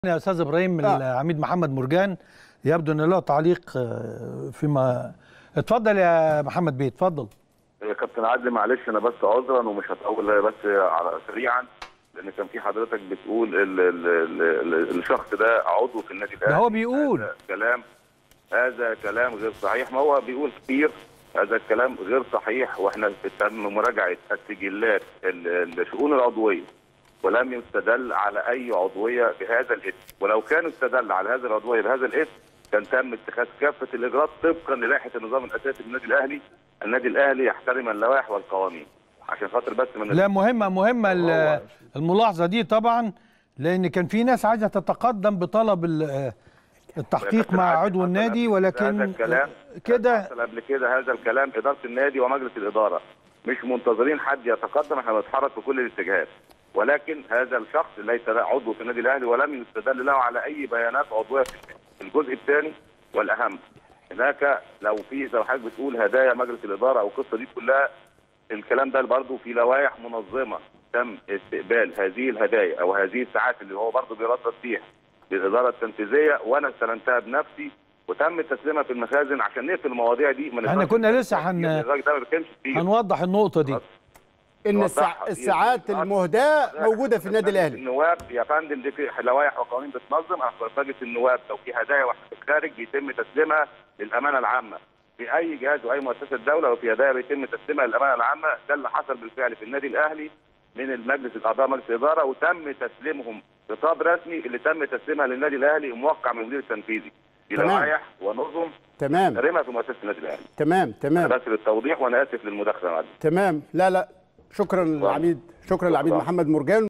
يا استاذ ابراهيم آه. العميد محمد مرجان يبدو ان له تعليق آه، فيما اتفضل يا محمد بيه اتفضل يا كابتن عادل معلش انا بس عذرا ومش هطول بس على سريعا لان كان في حضرتك بتقول ال ال ال ال الشخص ده عضو في النادي الاهلي ده هو بيقول. هذا كلام هذا كلام غير صحيح ما هو بيقول كتير هذا الكلام غير صحيح واحنا تم مراجعه السجلات ال- الشؤون العضويه ولم يستدل على اي عضويه بهذا الاسم ولو كان استدل على هذه العضويه بهذا الاسم كان تم اتخاذ كافه الاجراءات طبقا للائحه النظام الاساسي للنادي الاهلي النادي الاهلي يحترم اللوائح والقوانين عشان خاطر بس من لا مهمه مهمه ال- هو- الملاحظه دي طبعا لان كان في ناس عايزه تتقدم بطلب ال- آه، التحقيق كابتن مع عادل عضو حصل النادي قبل ولكن هذا الكلام كده حصل قبل كده هذا الكلام اداره النادي ومجلس الاداره مش منتظرين حد يتقدم احنا بنتحرك في كل الاتجاهات ولكن هذا الشخص ليس له عضو في النادي الاهلي ولم يستدل له على اي بيانات عضويه في النادي. الجزء الثاني والاهم هناك لو في زي ما حضرتك بتقول هدايا مجلس الاداره او القصه دي كلها الكلام ده برضه في لوائح منظمه تم استقبال هذه الهدايا او هذه الساعات اللي هو برضه بيردد فيها للاداره التنفيذيه وانا استلمتها بنفسي وتم تسليمها في المخازن عشان نقفل المواضيع دي ما احنا نقدرش كنا نتكلم لسه فيها. هن- الراجل ده ما بيتكلمش كتير هنوضح النقطه دي خلاص. ان السع... يوضحها. الساعات يوضحها. المهداه موجوده في النادي الاهلي النواب يا فندم دي في لوائح وقوانين بتنظم مجلس النواب لو في هدايا واحده في الخارج بيتم تسليمها للامانه العامه في اي جهاز واي مؤسسه دوله لو في هدايا بيتم تسليمها للامانه العامه ده اللي حصل بالفعل في النادي الاهلي من المجلس الاعضاء مجلس الاداره وتم تسليمهم خطاب رسمي اللي تم تسليمها للنادي الاهلي موقع من المدير التنفيذي دي تمام. لوائح ونظم تمام ترمها في مؤسسه النادي الاهلي تمام تمام بس للتوضيح وانا اسف للمداخله يا معلم تمام لا لا شكرا للعميد شكرا للعميد شكرا. محمد مرجان